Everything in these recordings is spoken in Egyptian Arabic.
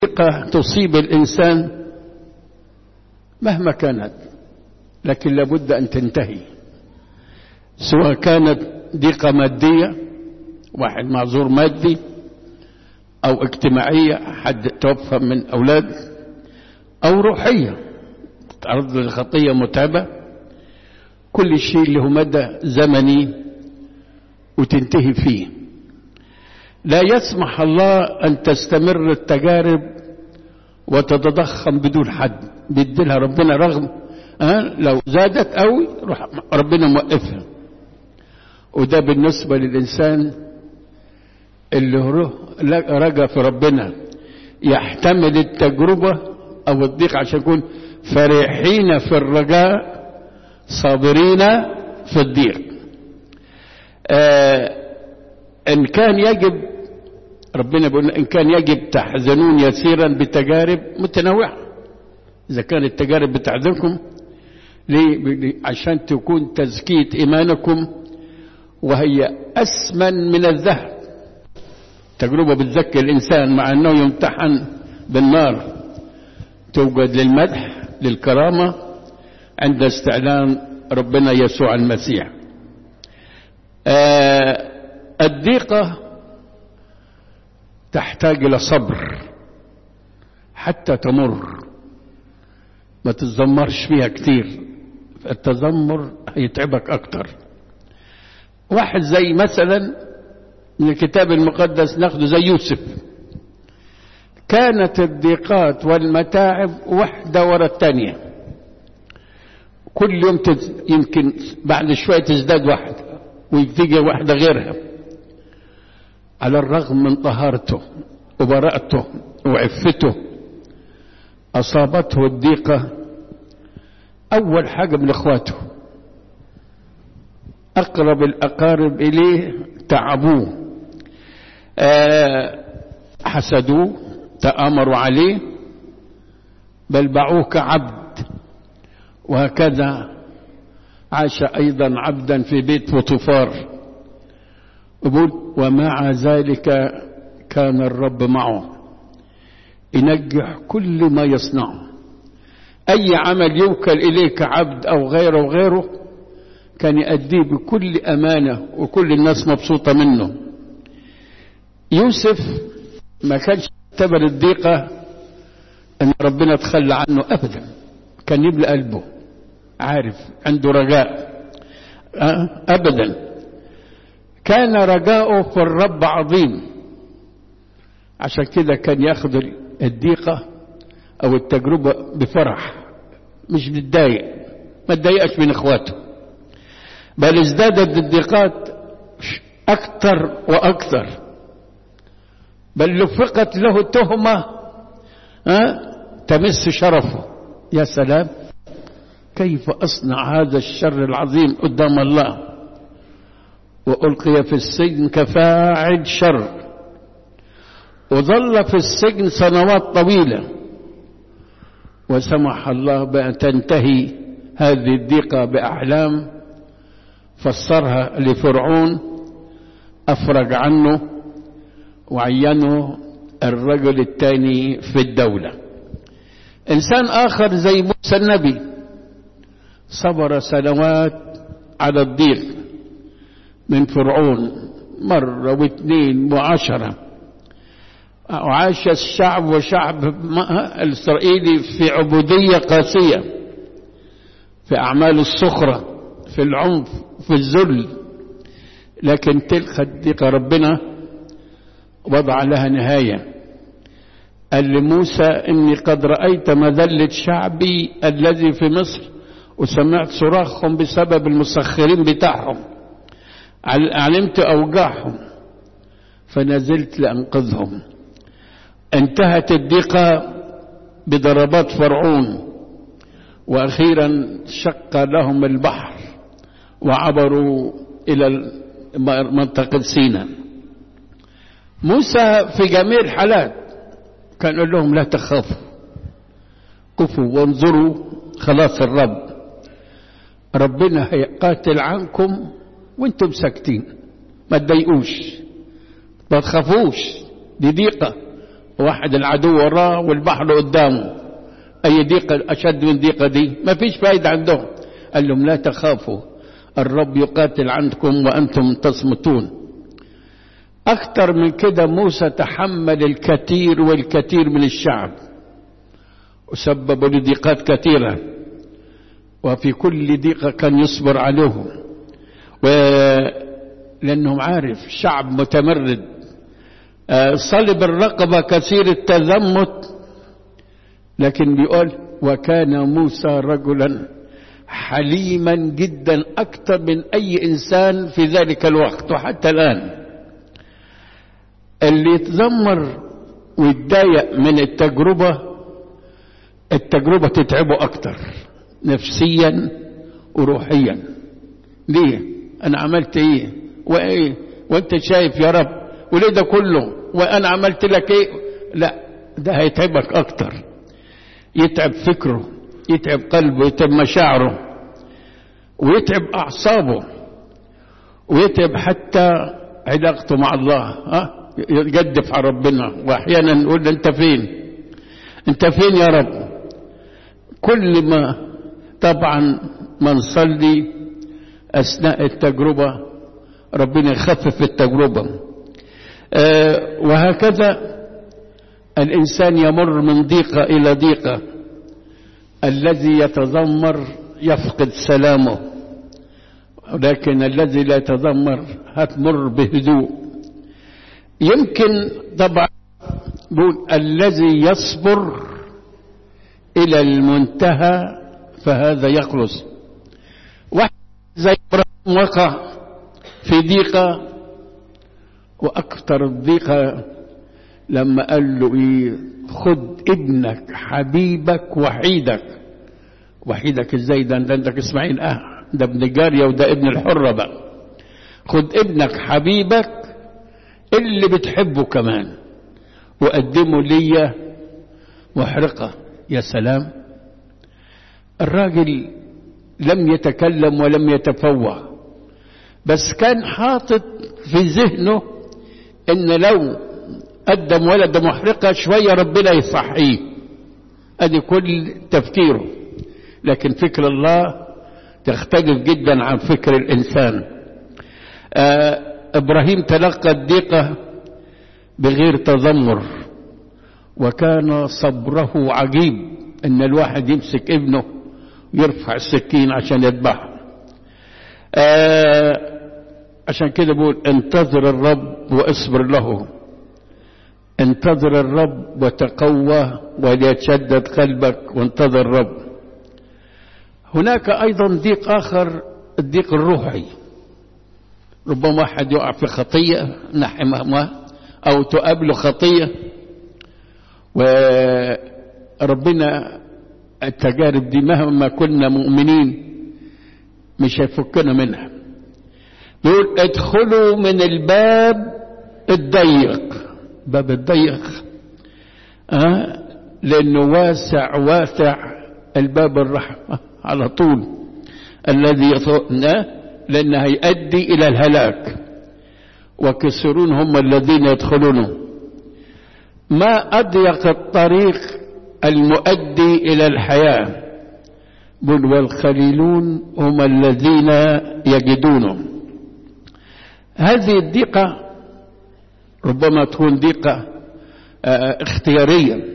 ضيقة تصيب الإنسان مهما كانت لكن لابد أن تنتهي سواء كانت ضيقة مادية واحد معذور مادي أو اجتماعية حد توفى من أولاد أو روحية تعرض للخطية متعبة كل شيء له مدى زمني وتنتهي فيه لا يسمح الله أن تستمر التجارب وتتضخم بدون حد بيديلها ربنا رغم أه لو زادت قوي ربنا موقفها وده بالنسبة للإنسان اللي رجا في ربنا يحتمل التجربة أو الضيق عشان يكون فرحين في الرجاء صابرين في الضيق آه إن كان يجب ربنا بيقول إن كان يجب تحزنون يسيرا بتجارب متنوعة إذا كانت التجارب بتحزنكم ليه؟ عشان تكون تزكية إيمانكم وهي أسمن من الذهب تجربة بتزكي الإنسان مع أنه يمتحن بالنار توجد للمدح للكرامة عند استعلان ربنا يسوع المسيح آه الضيقة تحتاج إلى صبر حتى تمر ما تتذمرش فيها كتير التذمر هيتعبك أكتر واحد زي مثلا من الكتاب المقدس ناخده زي يوسف كانت الضيقات والمتاعب واحدة ورا الثانية كل يوم تز... يمكن بعد شوية تزداد واحدة وتيجي واحدة غيرها على الرغم من طهارته وبراءته وعفته أصابته الضيقة أول حاجة من إخواته أقرب الأقارب إليه تعبوه أه حسدوه تآمروا عليه بل باعوه كعبد وهكذا عاش أيضا عبدا في بيت فوتوفار يقول ومع ذلك كان الرب معه ينجح كل ما يصنعه أي عمل يوكل إليه كعبد أو غيره وغيره كان يأديه بكل أمانة وكل الناس مبسوطة منه يوسف ما كانش يعتبر الضيقة أن ربنا تخلى عنه أبدا كان يبلى قلبه عارف عنده رجاء أبدا كان رجاؤه في الرب عظيم عشان كده كان ياخذ الضيقة أو التجربة بفرح مش بتضايق ما تضايقش من إخواته بل ازدادت الضيقات أكثر وأكثر بل لفقت له تهمة أه؟ تمس شرفه يا سلام كيف أصنع هذا الشر العظيم قدام الله وألقي في السجن كفاعل شر وظل في السجن سنوات طويلة وسمح الله بأن تنتهي هذه الضيقة بأحلام فسرها لفرعون أفرج عنه وعينه الرجل الثاني في الدولة إنسان آخر زي موسى النبي صبر سنوات على الضيق من فرعون مرة واثنين وعشرة وعاش الشعب وشعب الإسرائيلي في عبودية قاسية في أعمال الصخرة في العنف في الذل لكن تلك الضيقة ربنا وضع لها نهاية قال لموسى إني قد رأيت مذلة شعبي الذي في مصر وسمعت صراخهم بسبب المسخرين بتاعهم علمت أوجاعهم فنزلت لأنقذهم انتهت الضيقة بضربات فرعون وأخيرا شق لهم البحر وعبروا إلى منطقة سيناء موسى في جميع الحالات كان يقول لهم لا تخافوا قفوا وانظروا خلاص الرب ربنا هيقاتل عنكم وانتم ساكتين ما تضايقوش ما تخافوش دي ضيقة واحد العدو وراه والبحر قدامه أي ضيقة أشد من ضيقة دي ما فيش فايدة عندهم قال لهم لا تخافوا الرب يقاتل عنكم وأنتم تصمتون أكثر من كده موسى تحمل الكثير والكثير من الشعب وسبب لضيقات كثيرة وفي كل ضيقة كان يصبر عليهم ولأنهم عارف شعب متمرد صلب الرقبة كثير التذمت لكن بيقول وكان موسى رجلا حليما جدا أكثر من أي إنسان في ذلك الوقت وحتى الآن اللي يتذمر ويتضايق من التجربة التجربة تتعبه أكثر نفسيا وروحيا ليه أنا عملت إيه وإيه وأنت شايف يا رب وليه ده كله وأنا عملت لك إيه لا ده هيتعبك أكثر يتعب فكره يتعب قلبه يتعب مشاعره ويتعب أعصابه ويتعب حتى علاقته مع الله ها يجدف على ربنا وأحيانا نقول أنت فين أنت فين يا رب كل ما طبعا ما نصلي أثناء التجربة ربنا يخفف التجربة آه وهكذا الإنسان يمر من ضيقة إلى ضيقة الذي يتذمر يفقد سلامه لكن الذي لا يتذمر هتمر بهدوء يمكن طبعا بقول الذي يصبر إلى المنتهى فهذا يخلص واحد زي إبراهيم وقع في ضيقة وأكثر الضيقة لما قال له إيه خد ابنك حبيبك وحيدك وحيدك ازاي ده انت عندك اسماعيل اه ده ابن جارية وده ابن الحرة بقى خد ابنك حبيبك اللي بتحبه كمان وقدمه ليا محرقة يا سلام الراجل لم يتكلم ولم يتفوه بس كان حاطط في ذهنه ان لو قدم ولد محرقة شوية ربنا يصحيه ادي كل تفكيره لكن فكر الله تختلف جدا عن فكر الانسان آه ابراهيم تلقى الضيقة بغير تذمر وكان صبره عجيب ان الواحد يمسك ابنه ويرفع السكين عشان يذبحه آه عشان كده بقول انتظر الرب واصبر له انتظر الرب وتقوى وليتشدد قلبك وانتظر الرب هناك ايضا ضيق اخر الضيق الروحي ربما واحد يقع في خطيه نحمه او تقابله خطيه وربنا التجارب دي مهما كنا مؤمنين مش هيفكنا منها يقول ادخلوا من الباب الضيق باب الضيق أه؟ لانه واسع واسع الباب الرحمة على طول الذي يطلقنا لانه هيؤدي الى الهلاك وكسرون هم الذين يدخلونه ما اضيق الطريق المؤدي الى الحياه بل والخليلون هم الذين يجدونه هذه الضيقه ربما تكون ضيقه اختياريه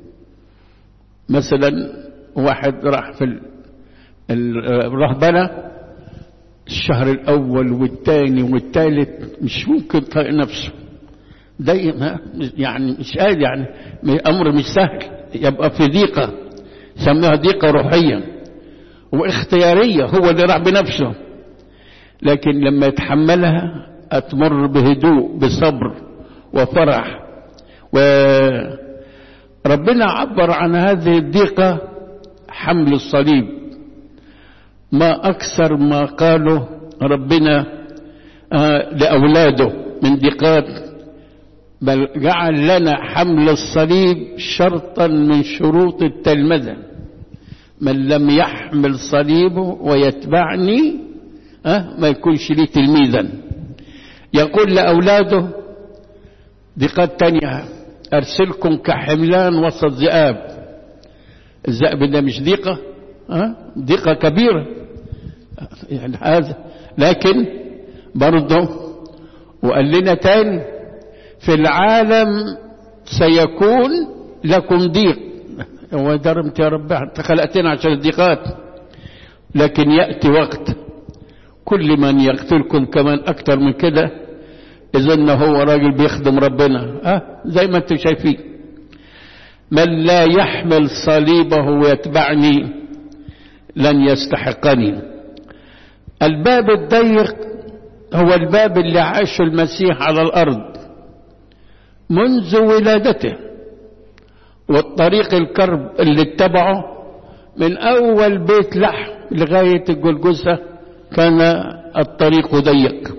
مثلا واحد راح في الرهبنه الشهر الاول والثاني والثالث مش ممكن طايق نفسه دايما يعني مش قادر يعني امر مش سهل يبقى في ضيقه سميها ضيقه روحيه واختياريه هو اللي راح بنفسه لكن لما يتحملها أتمر بهدوء بصبر وفرح وربنا عبر عن هذه الضيقة حمل الصليب ما أكثر ما قاله ربنا لأولاده من ضيقات بل جعل لنا حمل الصليب شرطا من شروط التلمذة من لم يحمل صليبه ويتبعني أه ما يكونش لي تلميذا يقول لأولاده ضيقات تانية أرسلكم كحملان وسط ذئاب الذئب ده مش ضيقة ها ضيقة كبيرة يعني هذا لكن برضه وقال لنا تاني في العالم سيكون لكم ضيق هو درمت يا رب انت خلقتنا عشان الضيقات لكن يأتي وقت كل من يقتلكم كمان أكتر من كده إذن هو راجل بيخدم ربنا أه زي ما انتم شايفين من لا يحمل صليبه ويتبعني لن يستحقني الباب الضيق هو الباب اللي عاشه المسيح على الأرض منذ ولادته والطريق الكرب اللي اتبعه من أول بيت لحم لغاية الجلجسة كان الطريق ضيق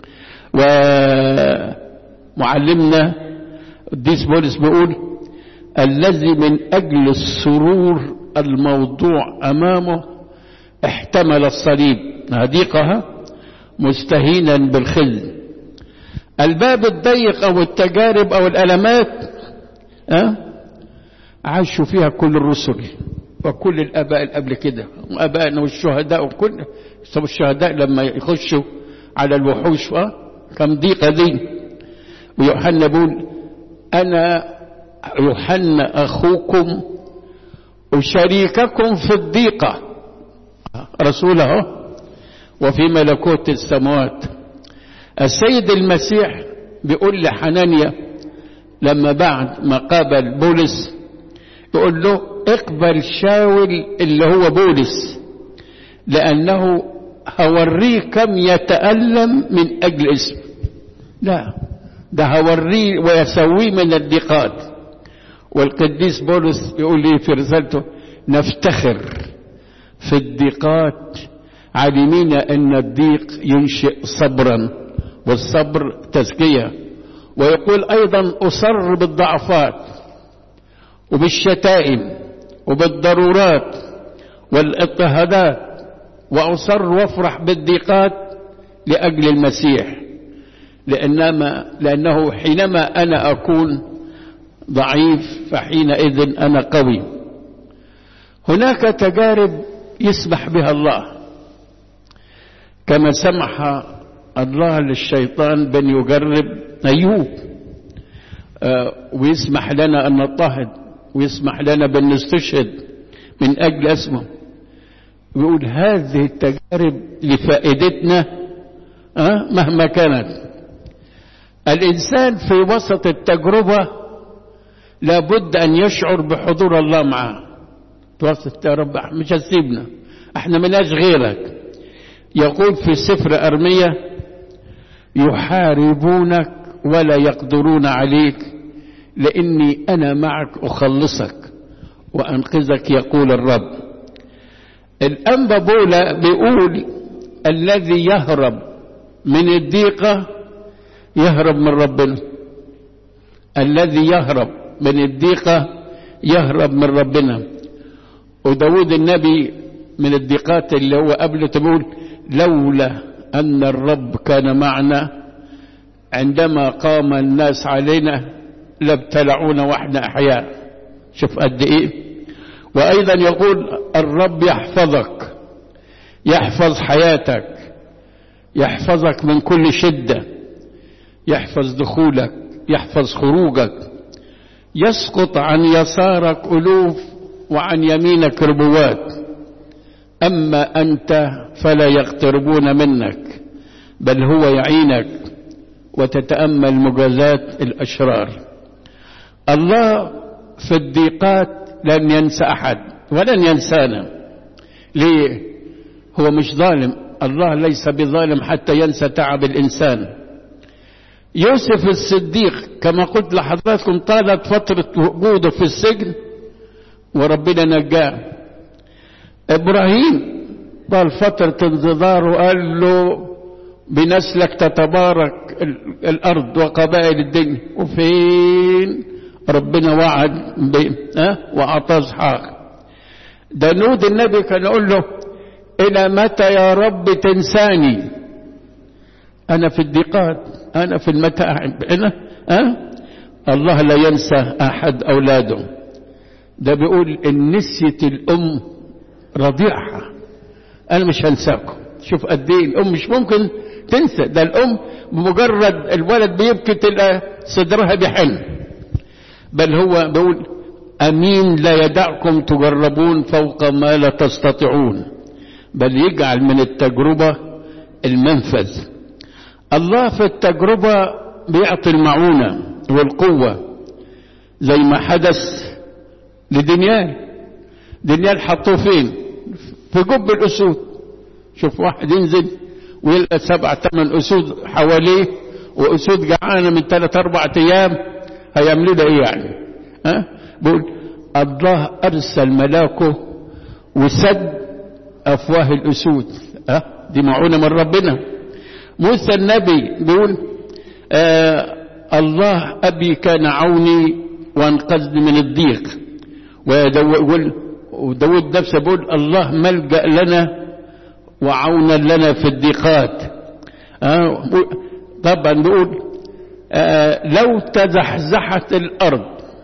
ومعلمنا الديس بولس بيقول الذي من أجل السرور الموضوع أمامه احتمل الصليب هديقها مستهينا بالخزي الباب الضيق أو التجارب أو الألمات أه؟ عاشوا فيها كل الرسل وكل الآباء اللي قبل كده وآبائنا والشهداء وكل طب الشهداء لما يخشوا على الوحوش أه؟ كم ضيقة دي ويوحنا بيقول أنا يوحنا أخوكم وشريككم في الضيقة رسوله وفي ملكوت السماوات السيد المسيح بيقول لحنانيا لما بعد ما قابل بولس يقول له اقبل شاول اللي هو بولس لأنه هوريه كم يتألم من أجل اسم لا ده هوريه ويسويه من الضيقات والقديس بولس يقول لي في رسالته نفتخر في الضيقات عالمين ان الضيق ينشئ صبرا والصبر تزكيه ويقول ايضا اصر بالضعفات وبالشتائم وبالضرورات والاضطهادات واصر وافرح بالضيقات لاجل المسيح لانما لانه حينما انا اكون ضعيف فحينئذ انا قوي هناك تجارب يسمح بها الله كما سمح الله للشيطان بأن يجرب أيوب آه ويسمح لنا أن نضطهد ويسمح لنا بأن نستشهد من أجل اسمه ويقول هذه التجارب لفائدتنا آه مهما كانت الإنسان في وسط التجربة لابد أن يشعر بحضور الله معه توسط يا رب مش هتسيبنا احنا ملاش غيرك يقول في سفر أرمية يحاربونك ولا يقدرون عليك لأني أنا معك أخلصك وأنقذك يقول الرب الأنبا بولا بيقول الذي يهرب من الضيقة يهرب من ربنا الذي يهرب من الضيقة يهرب من ربنا وداود النبي من الضيقات اللي هو قبله تقول لولا أن الرب كان معنا عندما قام الناس علينا لابتلعونا واحنا أحياء شوف قد إيه وأيضا يقول الرب يحفظك يحفظ حياتك يحفظك من كل شدة يحفظ دخولك يحفظ خروجك يسقط عن يسارك ألوف وعن يمينك ربوات أما أنت فلا يقتربون منك بل هو يعينك وتتأمل مجازات الأشرار الله في الضيقات لن ينسى أحد ولن ينسانا ليه هو مش ظالم الله ليس بظالم حتى ينسى تعب الإنسان يوسف الصديق كما قلت لحضراتكم طالت فترة وجوده في السجن وربنا نجاه ابراهيم طال فترة انتظاره قال له بنسلك تتبارك الارض وقبائل الدنيا وفين ربنا وعد أه؟ واعطاه اسحاق داود النبي كان يقول له الى متى يا رب تنساني انا في الضيقات انا في المتاعب انا أه؟ الله لا ينسى أحد أولاده ده بيقول إن نسيت الأم رضيعها أنا مش هنساكم شوف قد إيه الأم مش ممكن تنسى ده الأم بمجرد الولد بيبكي تلقى صدرها بيحن بل هو بيقول أمين لا يدعكم تجربون فوق ما لا تستطيعون بل يجعل من التجربة المنفذ الله في التجربة بيعطي المعونة والقوة زي ما حدث لدنيال دنيال حطوه فين في جب الأسود شوف واحد ينزل ويلقى سبع ثمان أسود حواليه وأسود جعانة من ثلاث أربع أيام هيعملوا ده إيه يعني ها بيقول الله أرسل ملاكه وسد أفواه الأسود ها دي معونة من ربنا موسى النبي بيقول آه الله أبي كان عوني وانقذني من الضيق ويقول وداود نفسه بيقول الله ملجأ لنا وعونا لنا في الضيقات آه طبعا بيقول آه لو تزحزحت الأرض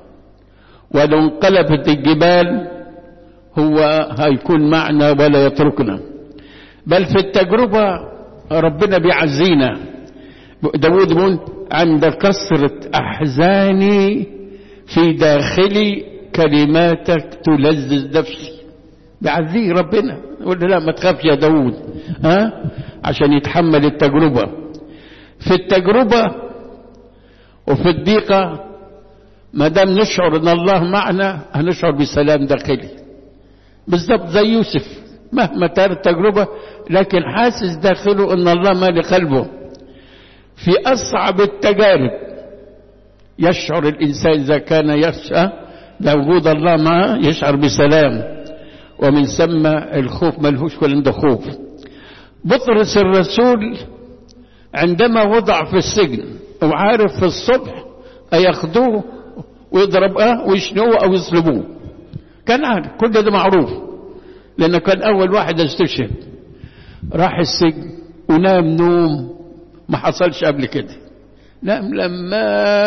ولو انقلبت الجبال هو هيكون معنا ولا يتركنا بل في التجربة ربنا بيعزينا داود بيقول عند كثرة أحزاني في داخلي كلماتك تلذذ نفسي بيعزيه ربنا يقول له لا ما تخافش يا داود ها عشان يتحمل التجربة في التجربة وفي الضيقة ما دام نشعر ان الله معنا هنشعر بسلام داخلي بالضبط زي يوسف مهما كانت التجربة لكن حاسس داخله ان الله مالي قلبه في اصعب التجارب يشعر الانسان اذا كان يخشى لوجود الله معه يشعر بسلام ومن ثم الخوف ملهوش ولا عنده خوف بطرس الرسول عندما وضع في السجن وعارف في الصبح هياخدوه ويضرب اه ويشنوه او يصلبوه كان عارف كل ده معروف لانه كان اول واحد استشهد راح السجن ونام نوم ما حصلش قبل كده نام لما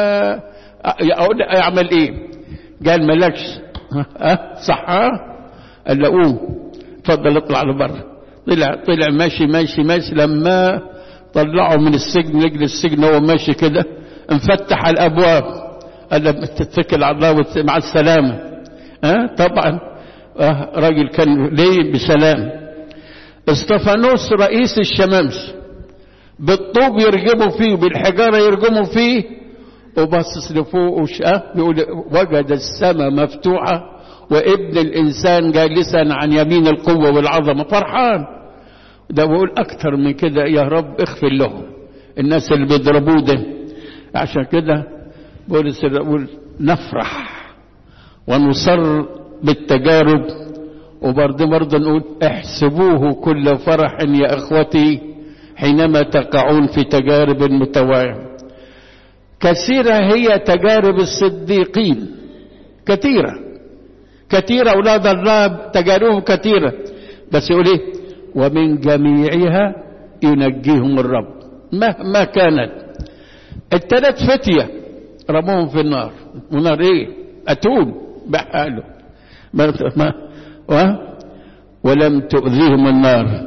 اقول اعمل ايه قال مالكش اه صح قال له قوم اتفضل اطلع لبره طلع طلع ماشي ماشي ماشي لما طلعوا من السجن رجل السجن هو ماشي كده انفتح الابواب قال له تتكل على الله مع السلامه ها طبعا آه راجل كان ليه بسلام استفانوس رئيس الشمامس بالطوب يرجموا فيه وبالحجارة يرجموا فيه وبصص لفوق وشاف بيقول وجد السماء مفتوحة وابن الإنسان جالسا عن يمين القوة والعظمة فرحان ده بقول أكتر من كده يا رب اغفر لهم الناس اللي بيضربوه ده عشان كده بولس يقول نفرح ونصر بالتجارب وبرضه برضه نقول احسبوه كل فرح يا اخوتي حينما تقعون في تجارب متوالية كثيرة هي تجارب الصديقين كثيرة كثيرة أولاد الله تجاربهم كثيرة بس يقول إيه ومن جميعها ينجيهم الرب مهما كانت الثلاث فتية رموهم في النار ونار ايه اتون بحاله ما ما و ولم تؤذيهم النار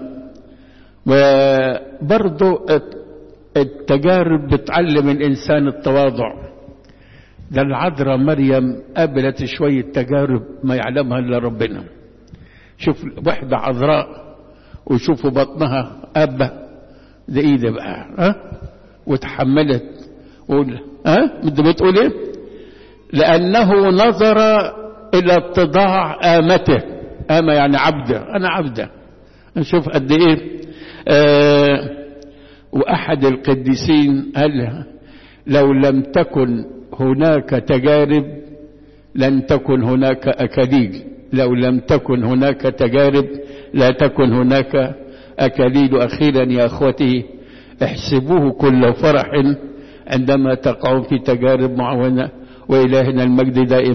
وبرضو التجارب بتعلم الانسان التواضع ده العذراء مريم قابلت شوية تجارب ما يعلمها الا ربنا شوف واحدة عذراء وشوفوا بطنها أبة ده ايه ده بقى ها وتحملت قول ها انت بتقول ايه لانه نظر الى اتضاع امته امه يعني عبده انا عبده نشوف قد ايه آه واحد القديسين قال لو لم تكن هناك تجارب لن تكن هناك اكاليل لو لم تكن هناك تجارب لا تكن هناك اكاليل اخيرا يا اخوتي احسبوه كل فرح عندما تقعون في تجارب معونة وإلهنا المجد دائما